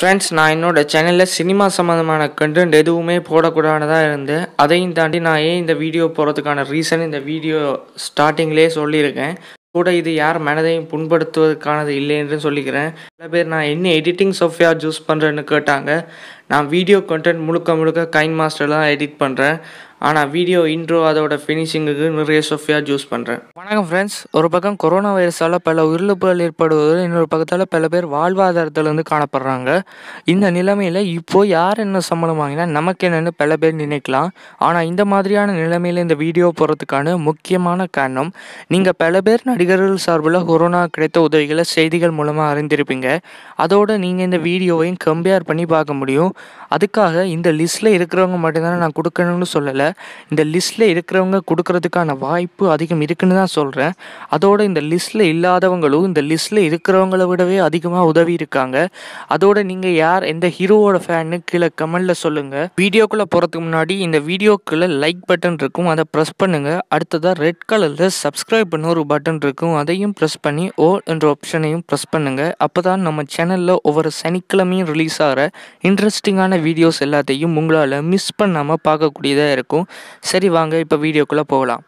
friends நான் என்னோட சேனலில் சினிமா சம்மந்தமான கண்டென்ட் எதுவுமே போடக்கூடாதுதான் இருந்தேன் அதையும் தாண்டி நான் ஏன் இந்த வீடியோ போகிறதுக்கான ரீசன் இந்த வீடியோ ஸ்டார்டிங்லேயே சொல்லியிருக்கேன் கூட இது யார் மனதையும் புண்படுத்துவதற்கானது இல்லை என்று சொல்லிக்கிறேன் சில பேர் நான் என்ன எடிட்டிங் சாஃப்ட்வேர் யூஸ் பண்ணுறேன்னு கேட்டாங்க நான் வீடியோ கண்டென்ட் முழுக்க முழுக்க கைன் மாஸ்டர் தான் எடிட் பண்ணுறேன் ஆனால் வீடியோ இன்ட்ரோ அதோட ஃபினிஷிங்குக்கு நிறைய சாஃப்ட்வேர் யூஸ் பண்ணுறேன் வணக்கம் ஃப்ரெண்ட்ஸ் ஒரு பக்கம் கொரோனா வைரஸால் பல உயிரிழப்புகள் ஏற்படுவது இன்னொரு பக்கத்தால் பல பேர் வாழ்வாதாரத்திலேருந்து காணப்படுறாங்க இந்த நிலைமையில் இப்போ யார் என்ன சம்பளம் வாங்கினா நமக்கு என்னென்னு பல பேர் நினைக்கலாம் ஆனால் இந்த மாதிரியான நிலைமையில் இந்த வீடியோ போகிறதுக்கான முக்கியமான காரணம் நீங்கள் பல பேர் நடிகர்கள் சார்பில் கொரோனா கிடைத்த உதவிகளை செய்திகள் மூலமாக அறிந்திருப்பீங்க அதோடு நீங்கள் இந்த வீடியோவையும் கம்பேர் பண்ணி பார்க்க முடியும் அதுக்காக இந்த லிஸ்ட்டில் இருக்கிறவங்க மட்டும்தானே நான் கொடுக்கணும்னு சொல்லலை இந்த லிஸ்ட்டில் இருக்கிறவங்க கொடுக்கறதுக்கான வாய்ப்பு அதிகம் இருக்குன்னு தான் சொல்கிறேன் அதோட இந்த லிஸ்ட்டில் இல்லாதவங்களும் இந்த லிஸ்ட்டில் இருக்கிறவங்கள விடவே அதிகமாக உதவி இருக்காங்க அதோட நீங்கள் யார் எந்த ஹீரோவோட ஃபேன்னு கீழே கமெண்டில் சொல்லுங்கள் வீடியோக்குள்ளே போகிறதுக்கு முன்னாடி இந்த வீடியோக்குள்ளே லைக் பட்டன் இருக்கும் அதை ப்ரெஸ் பண்ணுங்கள் அடுத்ததாக ரெட் கலரில் சப்ஸ்கிரைப் பண்ண ஒரு பட்டன் இருக்கும் அதையும் ப்ரெஸ் பண்ணி ஓ என்ற ஆப்ஷனையும் ப்ரெஸ் பண்ணுங்கள் அப்போ தான் நம்ம சேனலில் ஒவ்வொரு சனிக்கிழமையும் ரிலீஸ் ஆகிற இன்ட்ரெஸ்டிங்கான வீடியோஸ் எல்லாத்தையும் உங்களால் மிஸ் பண்ணாமல் பார்க்கக்கூடியதாக இருக்கும் சரி வாங்க இப்போ வீடியோக்குள்ளே போகலாம்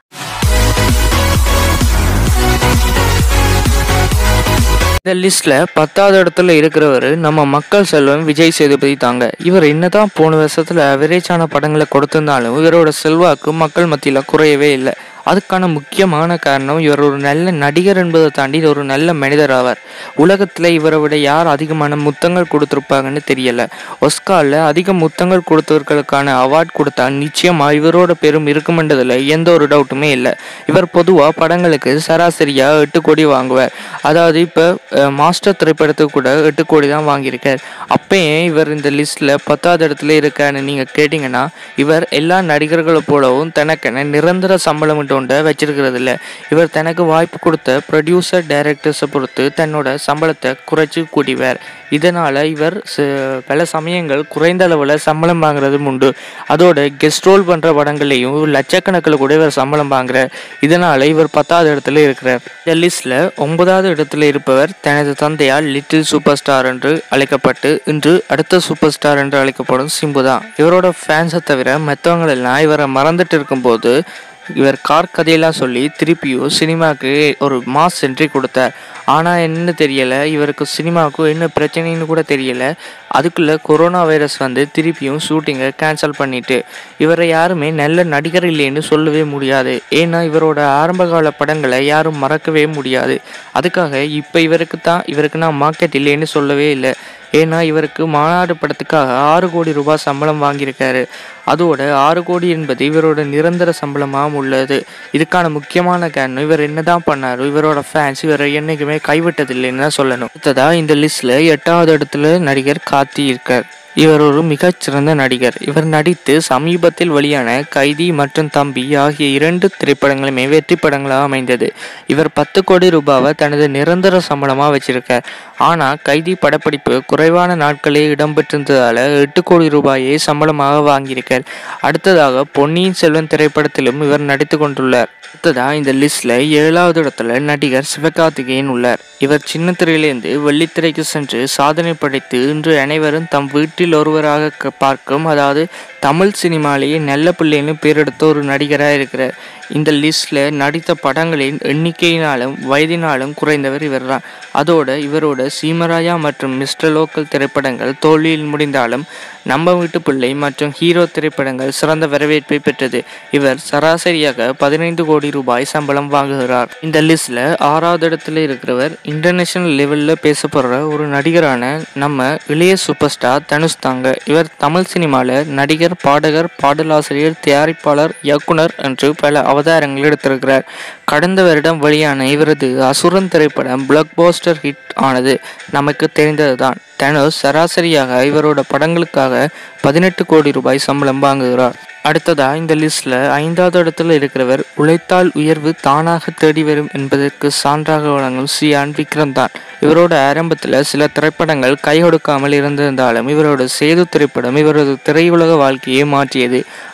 இந்த லிஸ்ட்ல பத்தாவது இடத்துல இருக்கிறவர் நம்ம மக்கள் செல்வம் விஜய் சேதுபதி தாங்க இவர் என்னதான் போன வருஷத்துல அவரேஜான படங்களை கொடுத்திருந்தாலும் இவரோட செல்வாக்கு மக்கள் மத்தியில குறையவே இல்லை அதுக்கான முக்கியமான காரணம் இவர் ஒரு நல்ல நடிகர் என்பதை தாண்டி ஒரு நல்ல மனிதர் ஆவார் உலகத்தில் இவரை விட யார் அதிகமான முத்தங்கள் கொடுத்துருப்பாங்கன்னு தெரியல ஒஸ்காரில் அதிக முத்தங்கள் கொடுத்தவர்களுக்கான அவார்ட் கொடுத்தா நிச்சயமா இவரோட பெரும் இருக்குமென்றதில் எந்த ஒரு டவுட்டுமே இல்லை இவர் பொதுவாக படங்களுக்கு சராசரியாக எட்டு கோடி வாங்குவார் அதாவது இப்போ மாஸ்டர் திரைப்படத்துக்கு கூட எட்டு கோடி தான் வாங்கியிருக்கார் அப்பயே இவர் இந்த லிஸ்ட்டில் பத்தாவது இடத்துல இருக்காருன்னு நீங்கள் கேட்டிங்கன்னா இவர் எல்லா நடிகர்களை போலவும் தனக்கென நிரந்தர சம்பளம் ஒன்றை வச்சிருக்கிறது இல்லை இவர் தனக்கு வாய்ப்பு கொடுத்த ப்ரொடியூசர் டைரக்டர்ஸை பொறுத்து தன்னோட சம்பளத்தை குறைச்சி கூட்டிவார் இதனால் இவர் பல சமயங்கள் குறைந்த அளவில் சம்பளம் வாங்குறதும் உண்டு அதோட கெஸ்ட் ரோல் பண்ணுற படங்கள்லையும் லட்சக்கணக்கில் கூட இவர் சம்பளம் வாங்குறார் இதனால் இவர் பத்தாவது இடத்துல இருக்கிறார் இந்த லிஸ்ட்டில் ஒன்பதாவது இடத்துல இருப்பவர் தனது தந்தையால் லிட்டில் சூப்பர் ஸ்டார் என்று அழைக்கப்பட்டு இன்று அடுத்த சூப்பர் ஸ்டார் என்று அழைக்கப்படும் சிம்பு தான் இவரோட ஃபேன்ஸை தவிர மற்றவங்களெல்லாம் இவரை மறந்துட்டு இருக்கும்போது இவர் கார் கதையெல்லாம் சொல்லி திருப்பியும் சினிமாவுக்கு ஒரு மாஸ் என்ட்ரி கொடுத்தார் ஆனால் என்னன்னு தெரியலை இவருக்கு சினிமாவுக்கும் என்ன பிரச்சனைன்னு கூட தெரியலை அதுக்குள்ளே கொரோனா வைரஸ் வந்து திருப்பியும் ஷூட்டிங்கை கேன்சல் பண்ணிட்டு இவரை யாருமே நல்ல நடிகர் இல்லைன்னு சொல்லவே முடியாது ஏன்னா இவரோட ஆரம்பகால படங்களை யாரும் மறக்கவே முடியாது அதுக்காக இப்போ இவருக்கு தான் இவருக்கு நான் மார்க்கெட் இல்லைன்னு சொல்லவே இல்லை ஏன்னா இவருக்கு மாநாடு படத்துக்காக ஆறு கோடி ரூபாய் சம்பளம் வாங்கியிருக்காரு அதோட ஆறு கோடி என்பது இவரோட நிரந்தர சம்பளமாகவும் உள்ளது இதுக்கான முக்கியமான காரணம் இவர் என்னதான் பண்ணாரு இவரோட ஃபேன்ஸ் இவரை என்னைக்குமே கைவிட்டதில்லைன்னு தான் சொல்லணும் அடுத்ததா இந்த லிஸ்ட்ல எட்டாவது இடத்துல நடிகர் கார்த்தி இருக்கார் இவர் ஒரு மிகச்சிறந்த நடிகர் இவர் நடித்து சமீபத்தில் வெளியான கைதி மற்றும் தம்பி ஆகிய இரண்டு திரைப்படங்களுமே வெற்றி படங்களாக அமைந்தது இவர் பத்து கோடி ரூபாவை தனது நிரந்தர சம்பளமாக வச்சிருக்கார் ஆனால் கைதி படப்பிடிப்பு குறைவான நாட்களே இடம்பெற்றிருந்ததால் எட்டு கோடி ரூபாயை சம்பளமாக வாங்கியிருக்கார் அடுத்ததாக பொன்னியின் செல்வன் திரைப்படத்திலும் இவர் நடித்து கொண்டுள்ளார் அடுத்ததாக இந்த லிஸ்ட்ல ஏழாவது இடத்துல நடிகர் சிவகார்த்திகேயன் உள்ளார் இவர் சின்ன திரையிலிருந்து வெள்ளித்திரைக்கு சென்று சாதனை படைத்து இன்று அனைவரும் தம் வீட்டில் ஒருவராக பார்க்கும் அதாவது தமிழ் சினிமாலேயே நல்ல பிள்ளைன்னு பேர் எடுத்த ஒரு நடிகராக இருக்கிறார் இந்த லிஸ்ட்ல நடித்த படங்களின் எண்ணிக்கையினாலும் வயதினாலும் குறைந்தவர் இவர் தான் அதோட இவரோட சீமராயா மற்றும் மிஸ்டர் லோக்கல் திரைப்படங்கள் தோல்வியில் முடிந்தாலும் நம்ம வீட்டு பிள்ளை மற்றும் ஹீரோ திரைப்படங்கள் சிறந்த வரவேற்பை பெற்றது இவர் சராசரியாக பதினைந்து கோடி ரூபாய் சம்பளம் வாங்குகிறார் இந்த லிஸ்ட்ல ஆறாவது இடத்துல இருக்கிறவர் இன்டர்நேஷனல் லெவலில் பேசப்படுற ஒரு நடிகரான நம்ம இளைய சூப்பர் ஸ்டார் தனுஷ் தாங்க இவர் தமிழ் சினிமாவில் நடிகர் பாடகர் பாடலாசிரியர் தயாரிப்பாளர் இயக்குனர் என்று பல அவதாரங்கள் எடுத்திருக்கிறார் கடந்த வருடம் வெளியான இவரது அசுரன் திரைப்படம் பிளாக் போஸ்டர் ஹிட் ஆனது நமக்கு தெரிந்ததுதான் தனுஷ் சராசரியாக இவரோட படங்களுக்காக பதினெட்டு கோடி ரூபாய் சம்பளம் வாங்குகிறார் அடுத்ததா இந்த லிஸ்ட்ல ஐந்தாவது இடத்துல இருக்கிறவர் உழைத்தால் உயர்வு தானாக தேடி வரும் என்பதற்கு சான்றாக வழங்கும் சியான் விக்ரம் தான் இவரோட ஆரம்பத்தில் சில திரைப்படங்கள் கை கொடுக்காமல் இருந்திருந்தாலும் இவரோட சேது திரைப்படம் இவரது திரையுலக வாழ்க்கையை மாற்றியது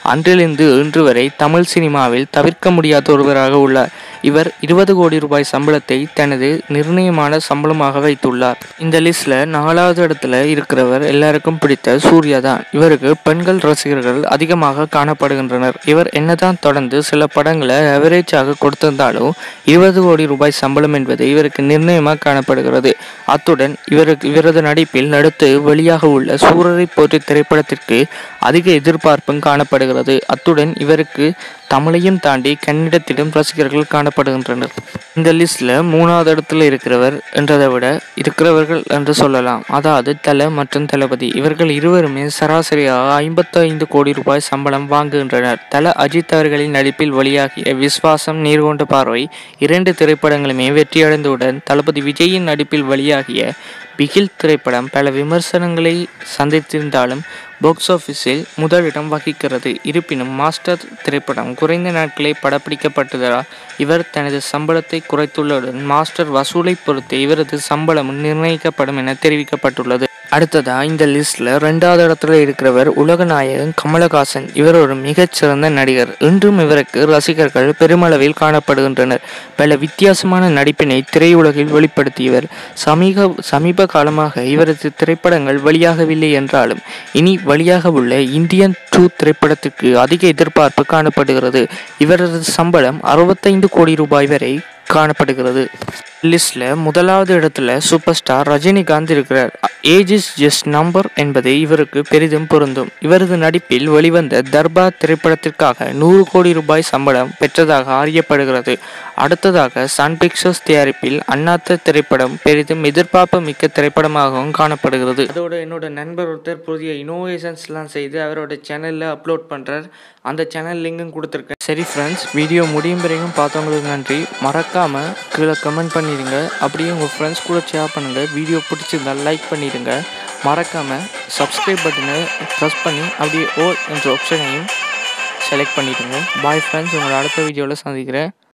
அன்றிலிருந்து இன்று வரை தமிழ் சினிமாவில் தவிர்க்க முடியாத ஒருவராக உள்ளார் இவர் இருபது கோடி ரூபாய் சம்பளத்தை தனது நிர்ணயமான சம்பளமாக வைத்துள்ளார் இந்த லிஸ்ட்ல நாலாவது இடத்துல இருக்கிறவர் எல்லாருக்கும் பிடித்த சூர்யா தான் இவருக்கு பெண்கள் ரசிகர்கள் அதிகமாக காணப்படுகின்றனர் இவர் என்னதான் தொடர்ந்து சில படங்களை அவரேஜாக கொடுத்திருந்தாலும் இருபது கோடி ரூபாய் சம்பளம் என்பது இவருக்கு நிர்ணயமாக காணப்படுகிறது அத்துடன் இவருக்கு இவரது நடிப்பில் அடுத்து வெளியாக உள்ள சூரரை போற்றி திரைப்படத்திற்கு அதிக எதிர்பார்ப்பும் காணப்படுகிறது அத்துடன் இவருக்கு தமிழையும் தாண்டி கன்னடத்திலும் ரசிகர்கள் காணப்படுகின்றனர் இந்த லிஸ்ட்ல மூணாவது இடத்துல இருக்கிறவர் என்றதை விட இருக்கிறவர்கள் என்று சொல்லலாம் அதாவது தல மற்றும் தளபதி இவர்கள் இருவருமே சராசரியாக ஐம்பத்தி ஐந்து கோடி ரூபாய் சம்பளம் வாங்குகின்றனர் தல அஜித் அவர்களின் நடிப்பில் வெளியாகிய விஸ்வாசம் நீர்கொண்ட பார்வை இரண்டு திரைப்படங்களுமே வெற்றியடைந்தவுடன் தளபதி விஜயின் நடிப்பில் வெளியாகிய பிகில் திரைப்படம் பல விமர்சனங்களை சந்தித்திருந்தாலும் பாக்ஸ் ஆஃபீஸில் முதலிடம் வகிக்கிறது இருப்பினும் மாஸ்டர் திரைப்படம் குறைந்த நாட்களே படப்பிடிக்கப்பட்டதால் இவர் தனது சம்பளத்தை குறைத்துள்ளதுடன் மாஸ்டர் வசூலை பொறுத்து இவரது சம்பளம் நிர்ணயிக்கப்படும் என தெரிவிக்கப்பட்டுள்ளது அடுத்ததா இந்த லிஸ்ட்ல ரெண்டாவது இடத்துல இருக்கிறவர் உலக நாயகன் கமலஹாசன் இவர் ஒரு மிகச்சிறந்த நடிகர் இன்றும் இவருக்கு ரசிகர்கள் பெருமளவில் காணப்படுகின்றனர் பல வித்தியாசமான நடிப்பினை திரையுலகில் வெளிப்படுத்தியவர் சமீக சமீப காலமாக இவரது திரைப்படங்கள் வெளியாகவில்லை என்றாலும் இனி வெளியாக உள்ள இந்தியன் டூ திரைப்படத்துக்கு அதிக எதிர்பார்ப்பு காணப்படுகிறது இவரது சம்பளம் அறுபத்தைந்து கோடி ரூபாய் வரை காணப்படுகிறது லிஸ்ட்ல முதலாவது இடத்துல சூப்பர் ஸ்டார் ரஜினிகாந்த் இருக்கிறார் ஏஜ் இஸ் ஜஸ்ட் நம்பர் என்பது இவருக்கு பெரிதும் பொருந்தும் இவரது நடிப்பில் வெளிவந்த தர்பார் திரைப்படத்திற்காக நூறு கோடி ரூபாய் சம்பளம் பெற்றதாக அறியப்படுகிறது அடுத்ததாக சன் பிக்சர்ஸ் தயாரிப்பில் அண்ணாத்த திரைப்படம் பெரிதும் எதிர்பார்ப்பு மிக்க திரைப்படமாகவும் காணப்படுகிறது அதோட என்னோட நண்பர் ஒருத்தர் புதிய இனோவேஷன்ஸ்லாம் செய்து அவரோட சேனலில் அப்லோட் பண்ணுறார் அந்த சேனல் லிங்கும் கொடுத்துருக்கேன் சரி ஃப்ரெண்ட்ஸ் வீடியோ முடியும் வரைக்கும் பார்த்தவங்களுக்கு நன்றி மறக்காமல் கீழே கமெண்ட் பண்ணிடுங்க அப்படியே உங்கள் ஃப்ரெண்ட்ஸ் கூட ஷேர் பண்ணுங்கள் வீடியோ பிடிச்சிருந்தால் லைக் பண்ணிடுங்க மறக்காமல் சப்ஸ்கிரைப் பட்டனை ப்ரெஸ் பண்ணி அப்படியே ஓல் என்ற ஆப்ஷனையும் செலக்ட் பண்ணிடுங்க பாய் ஃப்ரெண்ட்ஸ் உங்களை அடுத்த வீடியோவில் சந்திக்கிறேன்